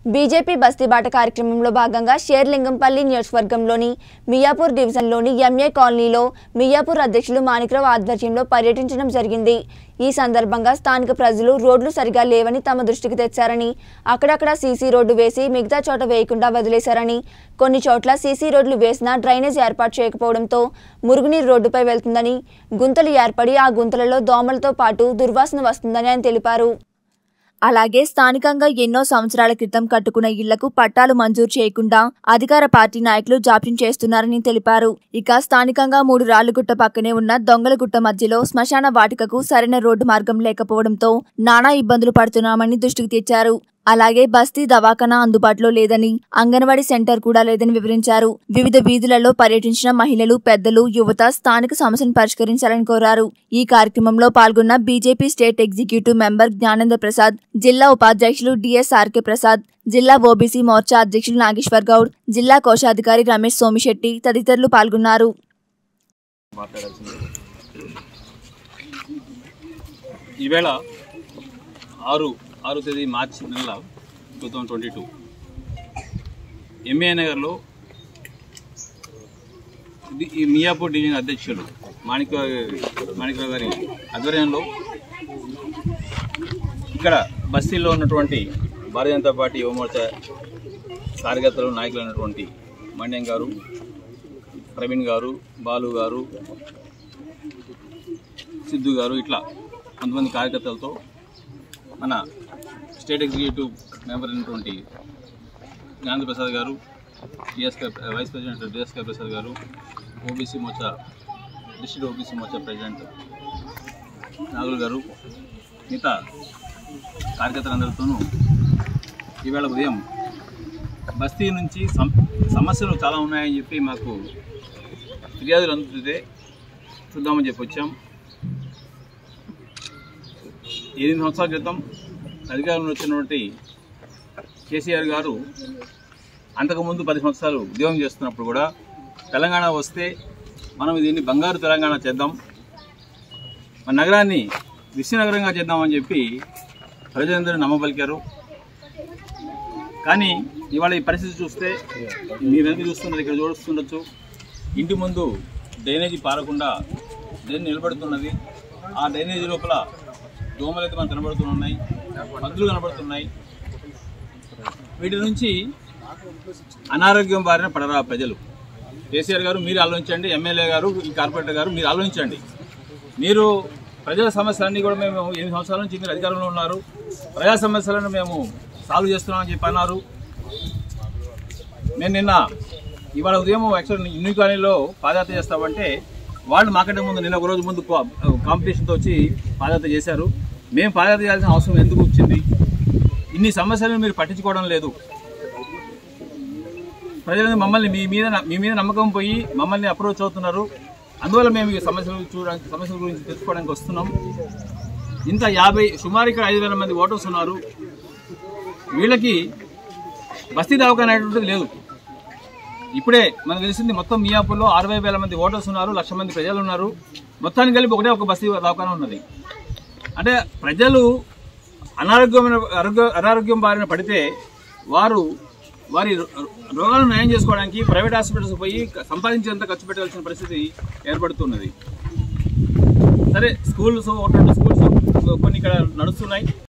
BJP బస్తీబాట కార్యక్రమంలో భాగంగా షేర్లింగంపల్లి నియోజకవర్గంలోని మియాపూర్ డివిజన్లోని ఎంఏ కాలనీలో మియాపూర్ అధ్యక్షులు మాణిక్రావు ఆధ్వర్యంలో పర్యటించడం జరిగింది ఈ సందర్భంగా స్థానిక ప్రజలు రోడ్లు సరిగా లేవని తమ దృష్టికి తెచ్చారని అక్కడక్కడ సీసీ రోడ్డు వేసి మిగతా చోట వేయకుండా వదిలేశారని కొన్ని చోట్ల సీసీ రోడ్లు వేసినా డ్రైనేజ్ ఏర్పాటు చేయకపోవడంతో మురుగునీరు రోడ్డుపై వెళ్తుందని గుంతలు ఏర్పడి ఆ గుంతలలో దోమలతో పాటు దుర్వాసన వస్తుందని ఆయన తెలిపారు అలాగే స్థానికంగా ఎన్నో సంవత్సరాల క్రితం కట్టుకున్న ఇళ్లకు పట్టాలు మంజూరు చేయకుండా అధికార పార్టీ నాయకులు జాప్యం చేస్తున్నారని తెలిపారు ఇక స్థానికంగా మూడు రాళ్లగుట్ట పక్కనే ఉన్న దొంగలగుట్ట మధ్యలో శ్మశాన వాటికకు సరైన రోడ్డు మార్గం లేకపోవడంతో నానా ఇబ్బందులు పడుతున్నామని దృష్టికి తెచ్చారు అలాగే బస్తీ దవాఖానా అందుబాటులో లేదని అంగన్వాడీ సెంటర్ కూడా లేదని వివరించారు వివిధ వీధులలో పర్యటించిన మహిళలు పెద్దలు యువత స్థానిక సమస్యను పరిష్కరించాలని కోరారు ఈ కార్యక్రమంలో పాల్గొన్న BJP state executive member Gnanendra Prasad జిల్లా ఉపాధ్యక్షులు డిఎస్ఆర్కే ప్రసాద్ జిల్లా ఓబీసీ మోర్చా అధ్యక్షులు నాగేశ్వర్ గౌడ్ జిల్లా కోశాధికారి రమేష్ సోమిశెట్టి తదితరులు పాల్గొన్నారు మాట్లాడాల్సింది ఈవేళ ఆరు ఆరు తేదీ మార్చి నెల two thousand twenty two MA నగర్లో ఇది ఈ మియాపూర్ డివిజన్ అధ్యక్షులు మాణిక మాణికరావు గారి ఆధ్వర్యంలో ఇక్కడ బస్తీల్లో ఉన్నటువంటి భారతీయ జనతా పార్టీ యువమోర్చా కార్యకర్తలు నాయకులు అయినటువంటి మణ్యం గారు ప్రవీణ్ గారు బాలు గారు సిద్ధు గారు ఇట్లా కొంతమంది కార్యకర్తలతో మన స్టేట్ ఎగ్జిక్యూటివ్ మెంబర్ అయినటువంటి Gnana Prasad garu DSK vice president DSK Prasad garu OBC Morcha district OBC Morcha president Nagul garu మిగతా కార్యకర్తలందరితోనూ ఈవేళ ఉదయం బస్తీ నుంచి సమ్ సమస్యలు చాలా ఉన్నాయని చెప్పి మాకు ఫిర్యాదులు అందుతుంటే చూద్దామని చెప్పి వచ్చాం ఎనిమిది సంవత్సరాల క్రితం అధికారంలో వచ్చినటువంటి కేసీఆర్ గారు అంతకుముందు పది సంవత్సరాలు ఉద్యోగం చేస్తున్నప్పుడు కూడా తెలంగాణ వస్తే మనం దీన్ని బంగారు తెలంగాణ చేద్దాం మన నగరాన్ని విశ్వనగరంగా చేద్దామని చెప్పి ప్రజలందరూ నమ్మబలికారు కానీ ఇవాళ ఈ పరిస్థితి చూస్తే మీరు వెనక చూస్తున్నది ఇక్కడ చూస్తుండొచ్చు ఇంటి ముందు డ్రైనేజీ పారకుండా డ్రైన్ నిలబడుతున్నది ఆ డ్రైనేజీ లోపల దోమలు అయితే మనకు కనబడుతున్నాయి మందులు కనబడుతున్నాయి వీటి నుంచి అనారోగ్యం బారిన పడరా ప్రజలు కేసీఆర్ గారు మీరు ఆలోచించండి ఎమ్మెల్యే గారు ఈ కార్పొరేటర్ గారు మీరు ఆలోచించండి మీరు ప్రజల సమస్యలన్నీ కూడా మేము ఎనిమిది సంవత్సరాల నుంచి మీరు అధికారంలో ఉన్నారు ప్రజా సమస్యలను మేము సాల్వ్ చేస్తున్నామని చెప్పి అన్నారు నేను నిన్న ఇవాళ ఉదయం యాక్చువల్ ఇన్ని కాలనీలో పాదయాత్ర చేస్తామంటే వాళ్ళు మాకంటే ముందు నిన్న ఒక రోజు ముందు కాంపిటీషన్తో వచ్చి పాదయాత్ర చేశారు మేము పాదయాత్ర చేయాల్సిన అవసరం ఎందుకు వచ్చింది ఇన్ని సమస్యలను మీరు పట్టించుకోవడం లేదు ప్రజలు మమ్మల్ని మీ మీద మీ మీద నమ్మకం పోయి మమ్మల్ని అప్రోచ్ అవుతున్నారు అందువల్ల మేము ఈ సమస్యలు చూడడానికి సమస్యల గురించి తెలుసుకోవడానికి వస్తున్నాం ఇంత యాభై సుమారు ఇక్కడ ఐదు వేల మంది ఓటర్స్ ఉన్నారు వీళ్ళకి బస్తీ దవాఖాన అనేటువంటిది లేదు ఇప్పుడే మనకు తెలిసింది మొత్తం మియాపూర్లో అరవై వేల మంది ఓటర్స్ ఉన్నారు లక్ష మంది ప్రజలు ఉన్నారు మొత్తానికి కలిపి ఒకటే ఒక బస్తీ దవాఖాన ఉన్నది అంటే ప్రజలు అనారోగ్యమైన ఆరోగ్య అనారోగ్యం బారిన పడితే వారు వారి రో- రోగాలను నయం చేసుకోవడానికి ప్రైవేట్ హాస్పిటల్స్ పోయి సంపాదించేంత ఖర్చు పెట్టాల్సిన పరిస్థితి ఏర్పడుతున్నది సరే స్కూల్స్ ఒకటి రెండు స్కూల్స్ కొన్ని ఇక్కడ నడుస్తున్నాయి